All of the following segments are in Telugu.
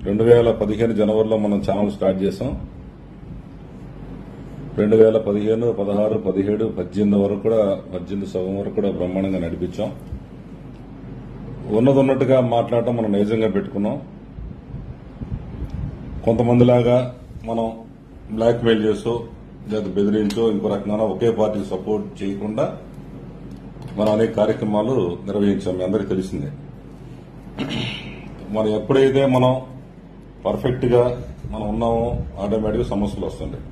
రెండు వేల పదిహేను జనవరిలో మనం ఛానల్ స్టార్ట్ చేసాం రెండు వేల పదిహేను పదహారు పదిహేడు పద్దెనిమిది వరకు కూడా పద్దెనిమిది సగం వరకు కూడా బ్రహ్మాండంగా నడిపించాం ఉన్నది ఉన్నట్టుగా మాట్లాడటం మనం నిజంగా పెట్టుకున్నాం కొంతమందిలాగా మనం బ్లాక్ మెయిల్ చేసో లేదా బెదిరించో ఇంకో రకంగా ఒకే పార్టీకి సపోర్ట్ చేయకుండా మనం అనేక కార్యక్రమాలు నిర్వహించాం మీ అందరికీ తెలిసిందే మనం ఎప్పుడైతే మనం పర్ఫెక్ట్ గా మనం ఉన్నామో ఆటోమేటిక్గా సమస్యలు వస్తుంటాయి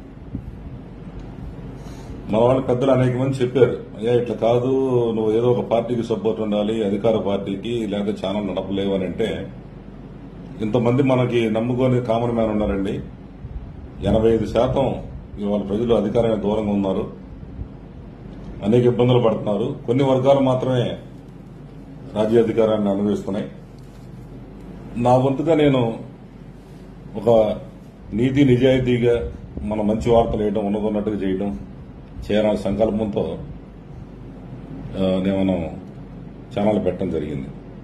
మన వాళ్ళు పెద్దలు అనేక మంది చెప్పారు అయ్యా ఇట్లా కాదు నువ్వు ఏదో ఒక పార్టీకి సపోర్ట్ ఉండాలి అధికార పార్టీకి లేకపోతే ఛానల్ నడపలేవు అని అంటే ఇంతమంది మనకి నమ్ముకొని కామన్ మ్యాన్ ఉన్నారండి ఎనభై ఐదు శాతం ఇవాళ ప్రజలు అధికారానికి దూరంగా ఉన్నారు అనేక ఇబ్బందులు పడుతున్నారు కొన్ని వర్గాలు మాత్రమే రాజ్యాధికారాన్ని అనుభవిస్తున్నాయి నా వంతుగా నేను ఒక నీతి నిజాయితీగా మన మంచి వార్తలు వేయడం ఉన్నదన్నట్టుగా చేయడం చేయాలనే సంకల్పంతో ఆ, నేను మనం ఛానల్ పెట్టడం జరిగింది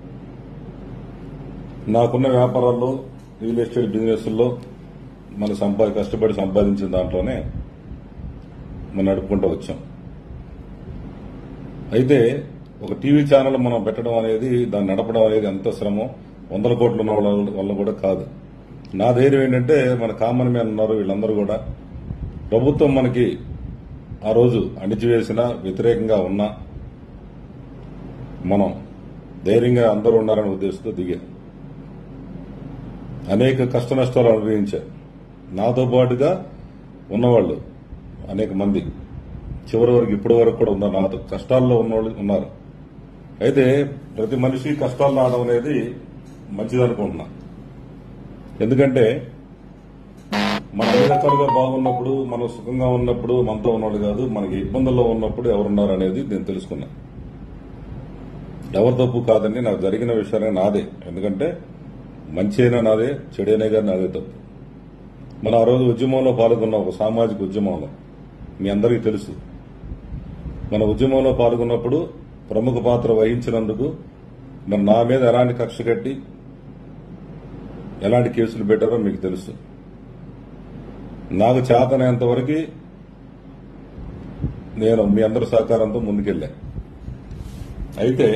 నాకున్న వ్యాపారాల్లో రియల్ ఎస్టేట్ బిజినెస్లో మన సంపా కష్టపడి సంపాదించిన దాంట్లోనే మనం నడుపుకుంటూ వచ్చాం అయితే ఒక టీవీ ఛానల్ మనం పెట్టడం అనేది దాన్ని నడపడం అనేది ఎంత శ్రమం వందల కోట్లు ఉన్న వాళ్ళ వల్ల కూడా కాదు నా ధైర్యం ఏంటంటే మన కామన్ మ్యాన్ ఉన్నారు వీళ్ళందరూ కూడా ప్రభుత్వం మనకి ఆ రోజు అణిచివేసిన వ్యతిరేకంగా ఉన్నా మనం ధైర్యంగా అందరూ ఉన్నారనే ఉద్దేశంతో దిగా అనేక కష్ట నష్టాలు అనుభవించారు నాతో పాటుగా ఉన్నవాళ్ళు అనేక మంది చివరి వరకు ఇప్పటి వరకు కూడా ఉన్నారు నాతో కష్టాల్లో ఉన్నవాళ్ళు ఉన్నారు అయితే ప్రతి మనిషి కష్టాలు రావడం అనేది మంచిదనుకుంటున్నా ఎందుకంటే మన అన్ని రకాలుగా బాగున్నప్పుడు మనం సుఖంగా ఉన్నప్పుడు మనతో ఉన్నవాళ్ళు కాదు మనకి ఇబ్బందుల్లో ఉన్నప్పుడు ఎవరున్నారు అనేది నేను తెలుసుకున్నా ఎవరి తప్పు కాదండి నాకు జరిగిన విషయాన్ని నాదే ఎందుకంటే మంచి అయినా నాదే చెడైనా కానీ నాదే తప్పు మనం ఆ రోజు ఉద్యమంలో పాల్గొన్నాం ఒక సామాజిక ఉద్యమంలో మీ అందరికీ తెలుసు మన ఉద్యమంలో పాల్గొన్నప్పుడు ప్రముఖ పాత్ర వహించినందుకు మరి నా మీద ఎలాంటి కక్ష కట్టి ఎలాంటి కేసులు పెట్టారో మీకు తెలుసు నాకు చేతనైనంత వరకు నేను మీ అందరి సహకారంతో ముందుకెళ్ళా అయితే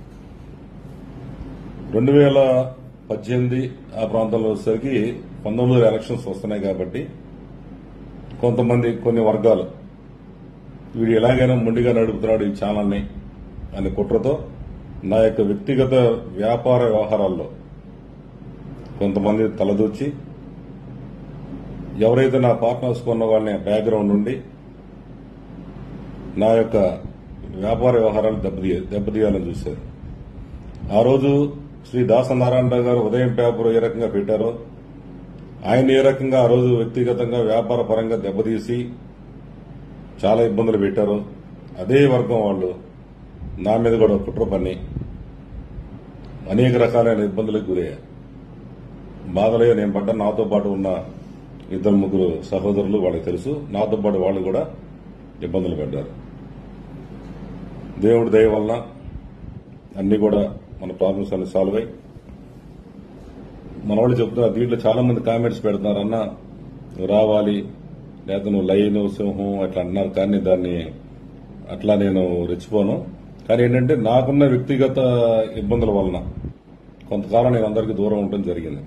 రెండు వేల పద్దెనిమిది ఆ ప్రాంతంలో వచ్చేసరికి పంతొమ్మిది ఎలక్షన్స్ వస్తున్నాయి కాబట్టి కొంతమంది కొన్ని వర్గాలు వీడు ఎలాగైనా మొండిగా నడుపుతున్నాడు ఈ ఛానల్ని అనే కుట్రతో నా యొక్క వ్యక్తిగత వ్యాపార వ్యవహారాల్లో కొంతమంది తలదూర్చి ఎవరైతే నా పార్ట్నర్స్ కొన్న వాళ్ళని బ్యాక్గ్రౌండ్ నుండి నా యొక్క వ్యాపార వ్యవహారాలు దెబ్బతీయ దెబ్బతీయాలని చూశారు ఆ రోజు శ్రీ దాసనారాయణరావు గారు ఉదయం పేపర్ ఏ రకంగా పెట్టారో ఆయన ఏ రకంగా ఆ రోజు వ్యక్తిగతంగా వ్యాపార పరంగా దెబ్బతీసి చాలా ఇబ్బందులు పెట్టారు అదే వర్గం వాళ్ళు నా మీద కూడా కుట్ర పన్ని అనేక రకాలైన ఇబ్బందులకు గురయ్యారు బాధలే నేను పడ్డ నాతో పాటు ఉన్న ఇద్దరు ముగ్గురు సహోదరులు వాళ్ళకి తెలుసు నాతో పాటు వాళ్ళు కూడా ఇబ్బందులు పడ్డారు దేవుడి దయ వలన అన్ని కూడా మన ప్రాబ్లమ్స్ అన్ని సాల్వ్ అయ్యి మన వాళ్ళు చెప్తున్నారు దీంట్లో చాలా మంది కామెంట్స్ పెడుతున్నారు అన్న నువ్వు రావాలి లేదా నువ్వు లైన్ సింహం అట్లా అన్నారు కానీ దాన్ని అట్లా నేను రెచ్చిపోను కానీ ఏంటంటే నాకున్న వ్యక్తిగత ఇబ్బందుల వలన కొంతకాలం నేను అందరికీ దూరం ఉండటం జరిగింది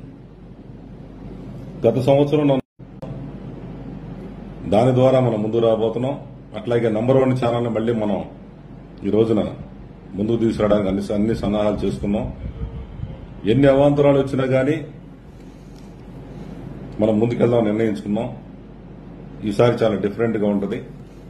గత సంవత్సరం నన్ను దాని ద్వారా మనం ముందు రాబోతున్నాం అట్లాగే నంబర్ వన్ ఛానల్ని మళ్ళీ మనం ఈ రోజున ముందుకు తీసుకురావడానికి అన్ని అన్ని సన్నాహాలు చేసుకున్నాం ఎన్ని అవాంతరాలు వచ్చినా గానీ మనం ముందుకెళ్దాం నిర్ణయించుకున్నాం ఈసారి చాలా డిఫరెంట్ గా ఉంటుంది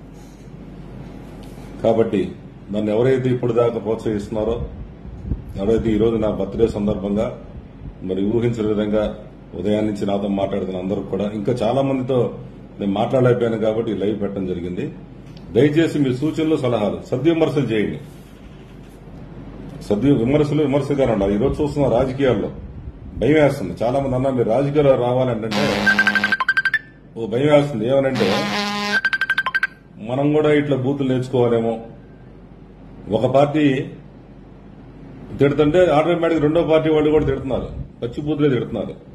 కాబట్టి నన్ను ఎవరైతే ఇప్పుడు దాకా ప్రోత్సహిస్తున్నారో ఎవరైతే ఈ రోజు నా బర్త్డే సందర్భంగా మరి ఊహించిన విధంగా ఉదయం నుంచి నాతో మాట్లాడుతున్న అందరూ కూడా ఇంకా చాలా మందితో నేను మాట్లాడలేకపోయాను కాబట్టి ఈ లైవ్ పెట్టడం జరిగింది దయచేసి మీ సూచనలు సలహాలు సద్విమర్శలు చేయండి సద్వి విమర్శలు విమర్శగానే ఉండాలి ఈరోజు చూస్తున్న రాజకీయాల్లో భయం వేస్తుంది చాలా మంది అన్నా మీరు రాజకీయాల్లో రావాలంటే ఓ భయం వేస్తుంది ఏమనంటే మనం కూడా ఇట్లా బూతులు నేర్చుకోవాలేమో ఒక పార్టీ తిడుతుంటే ఆటోమేటిక్ రెండో పార్టీ వాళ్ళు కూడా తిడుతున్నారు పచ్చి బూతులే తిడుతున్నారు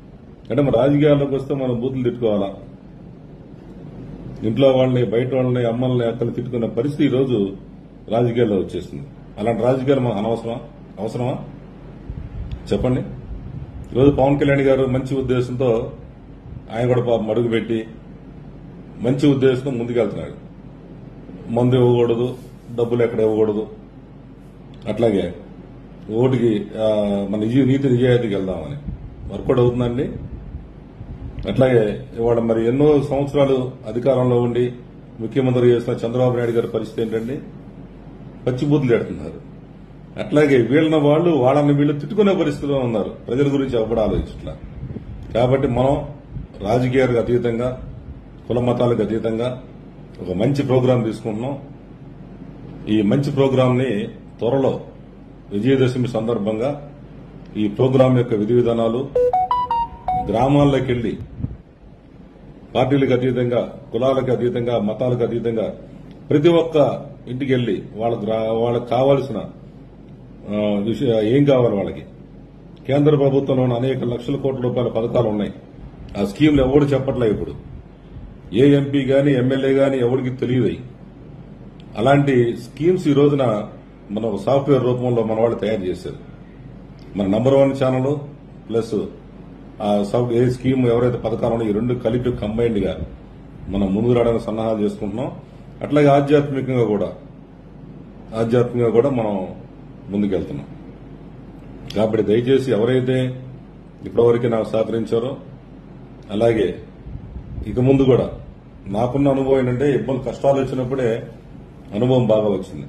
అంటే మన రాజకీయాల్లోకి వస్తే మనం బూతులు తిట్టుకోవాలా ఇంట్లో వాళ్ళని బయట వాళ్ళని అమ్మల్ని అక్కల్ని తిట్టుకునే పరిస్థితి ఈ రోజు రాజకీయాల్లో వచ్చేసింది అలాంటి రాజకీయాలు మనకు అనవసరమా అవసరమా చెప్పండి ఈరోజు పవన్ కళ్యాణ్ గారు మంచి ఉద్దేశంతో ఆయన కూడా పాపం అడుగు పెట్టి మంచి ఉద్దేశంతో ముందుకెళ్తున్నాడు మందు ఇవ్వకూడదు డబ్బులు ఎక్కడ ఇవ్వకూడదు అట్లాగే ఓటుకి ఆ, మన నిజ- నీతి నిజాయితీకి వెళ్దామని వర్కౌట్ అవుతుందండి అట్లాగే ఇవాళ మరి ఎన్నో సంవత్సరాలు అధికారంలో ఉండి ముఖ్యమంత్రి చేసిన చంద్రబాబు నాయుడు గారి పరిస్థితి ఏంటండి పచ్చిబూతులు పెడుతున్నారు అట్లాగే వీళ్ళని వాళ్ళు వాళ్ళని వీళ్ళు తిట్టుకునే పరిస్థితిలో ఉన్నారు ప్రజల గురించి ఎవ్వడు ఆలోచించట్లా కాబట్టి మనం రాజకీయాలకు అతీతంగా కుల మతాలకు అతీతంగా ఒక మంచి ప్రోగ్రాం తీసుకుంటున్నాం ఈ మంచి ప్రోగ్రాం ని త్వరలో విజయదశమి సందర్భంగా ఈ ప్రోగ్రాం యొక్క విధి విధానాలు గ్రామాల్లోకి వెళ్లి పార్టీలకు అతీతంగా కులాలకు అతీతంగా మతాలకు అతీతంగా ప్రతి ఒక్క ఇంటికి వెళ్లి వాళ్ళ గ్రా- వాళ్ళకి కావాల్సిన ఆ, విషయ ఏం కావాలి వాళ్ళకి కేంద్ర ప్రభుత్వంలో ఉన్న అనేక లక్షల కోట్ల రూపాయల పథకాలు ఉన్నాయి ఆ స్కీమ్లు ఎవడు చెప్పట్లే ఇప్పుడు ఏ ఎంపీ గాని ఎమ్మెల్యే గాని ఎవరికి తెలియదు అయి. అలాంటి స్కీమ్స్ ఈ రోజున మన ఒక సాఫ్ట్వేర్ రూపంలో మన వాళ్ళు తయారు చేశారు మన నంబర్ వన్ ఛానల్ ప్లస్ ఆ సాఫ్ట్ ఏ స్కీమ్ ఎవరైతే పథకాలు ఉన్నాయో ఈ రెండు కలిపి కంబైన్డ్ గా మనం ముందుకు రావడానికి సన్నాహాలు చేసుకుంటున్నాం అట్లాగే ఆధ్యాత్మికంగా కూడా ఆధ్యాత్మికంగా కూడా మనం ముందుకెళ్తున్నాం కాబట్టి దయచేసి ఎవరైతే ఇప్పటివరకు నాకు సహకరించారో అలాగే ఇక ముందు కూడా నాకున్న అనుభవం ఏంటంటే ఇబ్బంది కష్టాలు వచ్చినప్పుడే అనుభవం బాగా వచ్చింది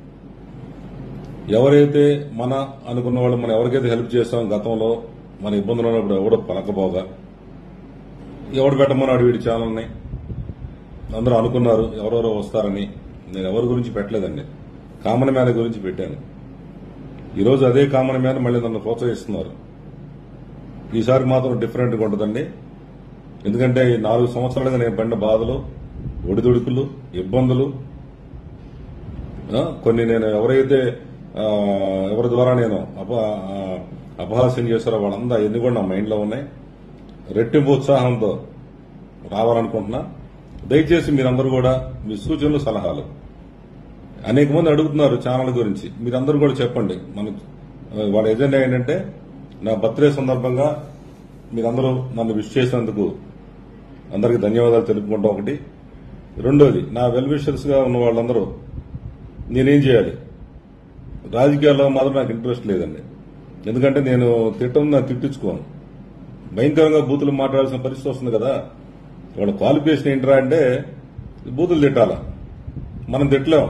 ఎవరైతే మన అనుకున్న వాళ్ళు మనం ఎవరికైతే హెల్ప్ చేస్తాం గతంలో మన ఇబ్బందులు ఉన్నప్పుడు ఎవడో పలకపోగా ఎవడు పెట్టమన్నాడు వీడి ఛానల్ని అందరూ అనుకున్నారు ఎవరెవరో వస్తారని నేను ఎవరి గురించి పెట్టలేదండి కామన్ మ్యాన్ గురించి పెట్టాను ఈరోజు అదే కామన్ మ్యాన్ మళ్ళీ నన్ను ప్రోత్సహిస్తున్నారు ఈసారి మాత్రం డిఫరెంట్గా ఉంటుందండి ఎందుకంటే ఈ నాలుగు సంవత్సరాలుగా నేను పడిన బాధలు ఒడిదుడుకులు ఇబ్బందులు ఆ, కొన్ని నేను ఎవరైతే ఆ, ఎవరి ద్వారా నేను అప ఆ, అపహాస్యం చేశారో వాళ్ళంతా ఎన్ని కూడా నా మైండ్లో ఉన్నాయి రెట్టింపు ఉత్సాహంతో రావాలనుకుంటున్నా దయచేసి మీరందరూ కూడా మీ సూచనలు సలహాలు అనేక మంది అడుగుతున్నారు ఛానల్ గురించి మీరందరూ కూడా చెప్పండి మన వాళ్ళ ఎజెండా ఏంటంటే నా బర్త్డే సందర్భంగా మీరందరూ నన్ను విష్ చేసినందుకు అందరికీ ధన్యవాదాలు తెలుపుకుంటాం ఒకటి రెండోది నా వెల్ విషర్స్ గా ఉన్న వాళ్ళందరూ నేనేం చేయాలి రాజకీయాల్లో మాత్రం నాకు ఇంట్రెస్ట్ లేదండి ఎందుకంటే నేను తిట్టం నాకు తిట్టించుకోను భయంకరంగా బూతులు మాట్లాడాల్సిన పరిస్థితి వస్తుంది కదా వాళ్ళ క్వాలిఫికేషన్ ఏంట్రా అంటే బూతులు తిట్టాలా మనం తిట్టలేం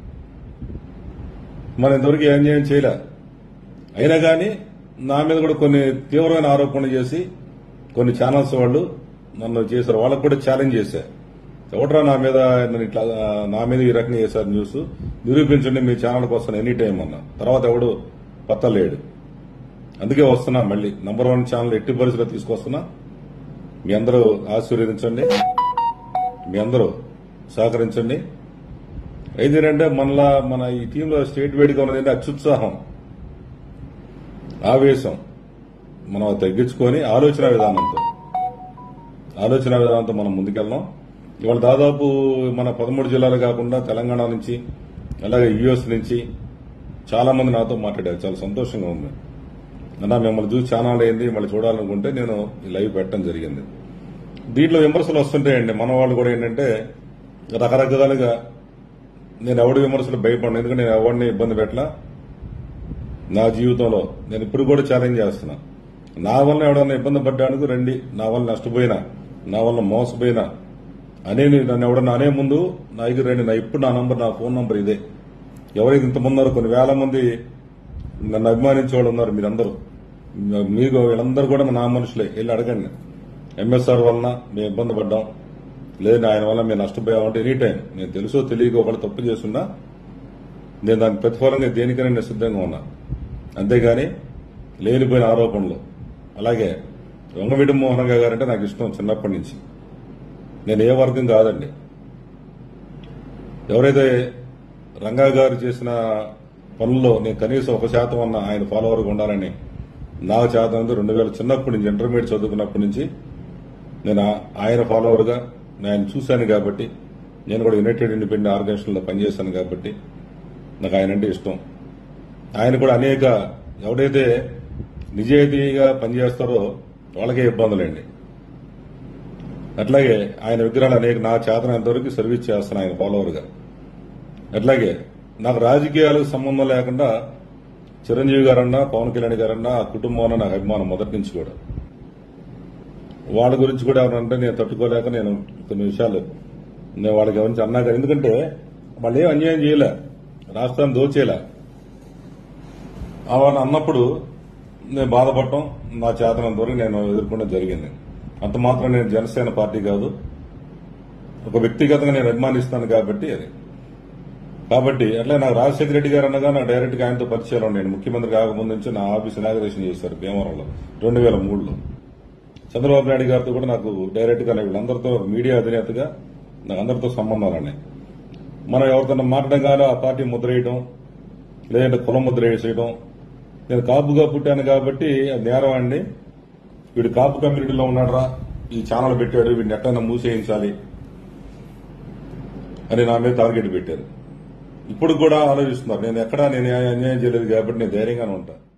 మనం ఇంతవరకు ఏం చేయం చేయలే అయినా కానీ నా మీద కూడా కొన్ని తీవ్రమైన ఆరోపణలు చేసి కొన్ని ఛానల్స్ వాళ్ళు నన్ను చేశారు వాళ్ళకు కూడా ఛాలెంజ్ చేశా ఎవట్రా నా మీద నన్ను ఇట్లా ఆ, నా మీద ఈ రకంగా చేశారు న్యూస్ నిరూపించండి మీ ఛానల్కి వస్తాను ఎనీ టైం అన్నా తర్వాత ఎవడు పత్తలేడు అందుకే వస్తున్నా మళ్ళీ నంబర్ వన్ ఛానల్ ఎట్టి పరిస్థితిలో తీసుకొస్తున్నా మీ అందరూ ఆశీర్వదించండి మీ అందరూ సహకరించండి అయితే ఏంటంటే మనలా మన ఈ టీంలో స్టేట్ వేడిగా ఉన్నది ఏంటంటే అత్యుత్సాహం ఆవేశం మనం అది తగ్గించుకొని ఆలోచన విధానంతో ఆలోచన విధానంతో మనం ముందుకెళ్దాం ఇవాళ దాదాపు మన పదమూడు జిల్లాలు కాకుండా తెలంగాణ నుంచి అలాగే యుఎస్ నుంచి చాలా మంది నాతో మాట్లాడారు చాలా సంతోషంగా ఉంది అన్నా మిమ్మల్ని చూసి ఛానల్ అయింది మళ్ళీ చూడాలనుకుంటే నేను ఈ లైవ్ పెట్టడం జరిగింది దీంట్లో విమర్శలు వస్తుంటాయండి మన వాళ్ళు కూడా ఏంటంటే రకరకాలుగా నేను ఎవడి విమర్శలు భయపడను ఎందుకంటే నేను ఎవరిని ఇబ్బంది పెట్టలా నా జీవితంలో నేను ఇప్పుడు కూడా ఛాలెంజ్ చేస్తున్నా నా వల్ల ఎవడన్నా ఇబ్బంది పడ్డానికి రండి నా వల్ల నష్టపోయినా నా వల్ల మోసపోయినా అనే నన్ను ఎవడన్నా అనే ముందు నా దగ్గర రండి నా ఇప్పుడు నా నంబర్ నా ఫోన్ నంబర్ ఇదే ఎవరైతే ఇంతమంది ఉన్నారు కొన్ని వేల మంది నన్ను అభిమానించే వాళ్ళు ఉన్నారు మీరందరూ మీకు వీళ్ళందరూ కూడా నా మనుషులే వెళ్ళి అడగండి ఎంఎస్ఆర్ వలన మేము ఇబ్బంది పడ్డాం లేదు ఆయన వల్ల మేము నష్టపోయామంటే ఎనీ టైం నేను తెలుసో తెలియక ఒకళ్ళు తప్పు చేస్తున్నా నేను దానికి ప్రతిఫలంగా దేనికైనా నేను సిద్ధంగా ఉన్నా అంతేగాని లేనిపోయిన ఆరోపణలు అలాగే వంగవీటి మోహన్ గారంటే నాకు ఇష్టం చిన్నప్పటి నుంచి నేను ఏ వర్గం కాదండి ఎవరైతే రంగా గారు చేసిన పనుల్లో నేను కనీసం ఒక శాతం అన్న ఆయన ఫాలోవర్గా ఉండాలని నాకు చేతనంత రెండు వేల చిన్నప్పటి నుంచి ఇంటర్మీడియట్ చదువుకున్నప్పటి నుంచి నేను ఆ- ఆయన ఫాలోవర్గా నేను చూశాను కాబట్టి నేను కూడా యునైటెడ్ ఇండిపెండెంట్ ఆర్గనైజేషన్లో పనిచేశాను కాబట్టి నాకు ఆయన అంటే ఇష్టం ఆయన కూడా అనేక ఎవడైతే నిజాయితీగా పనిచేస్తారో వాళ్ళకే ఇబ్బందులండి అట్లాగే ఆయన విగ్రహాలు అనేక నా చేతనంతవరకు సర్వీస్ చేస్తాను ఆయన ఫాలోవర్గా అట్లాగే నాకు రాజకీయాలకు సంబంధం లేకుండా చిరంజీవి గారన్నా పవన్ కళ్యాణ్ గారన్నా ఆ కుటుంబం అన్న నాకు అభిమానం మొదటి నుంచి కూడా వాళ్ళ గురించి కూడా ఎవరంటే నేను తట్టుకోలేక నేను కొన్ని విషయాలు నేను వాళ్ళకి గురించి అన్నా కానీ ఎందుకంటే వాళ్ళు ఏం అన్యాయం చేయలే రాష్ట్రాన్ని దోచేయలే వాళ్ళని అన్నప్పుడు నేను బాధపడటం నా చేతనంత వరకు నేను ఎదుర్కొనడం జరిగింది అంత మాత్రం నేను జనసేన పార్టీ కాదు ఒక వ్యక్తిగతంగా నేను అభిమానిస్తాను కాబట్టి అది కాబట్టి అట్లా నాకు రాజశేఖర రెడ్డి గారు అనగా నాకు డైరెక్ట్ గా ఆయనతో పరిచయాలు ఉన్నాయి నేను ముఖ్యమంత్రి కాకముందు నుంచి నా ఆఫీస్ ఇనాగరేషన్ చేశారు భీమవరంలో రెండు వేల మూడులో చంద్రబాబు నాయుడు గారితో కూడా నాకు డైరెక్ట్ గా వీళ్ళందరితో మీడియా అధినేతగా నాకు అందరితో సంబంధాలు ఉన్నాయి మనం ఎవరితో మాట్లాడగానే ఆ పార్టీ ముద్ర వేయడం లేదంటే కులం ముద్ర వేసేయడం నేను కాపుగా పుట్టాను కాబట్టి అది నేరం అండి వీడు కాపు కమ్యూనిటీలో ఉన్నాడురా ఈ ఛానల్ పెట్టాడు వీడిని ఎట్టైనా మూసేయించాలి అని నా మీద టార్గెట్ పెట్టారు ఇప్పుడు కూడా ఆలోచిస్తున్నారు నేను ఎక్కడా నేను అన్యాయం చేయలేదు కాబట్టి నేను ధైర్యంగానే ఉంటాను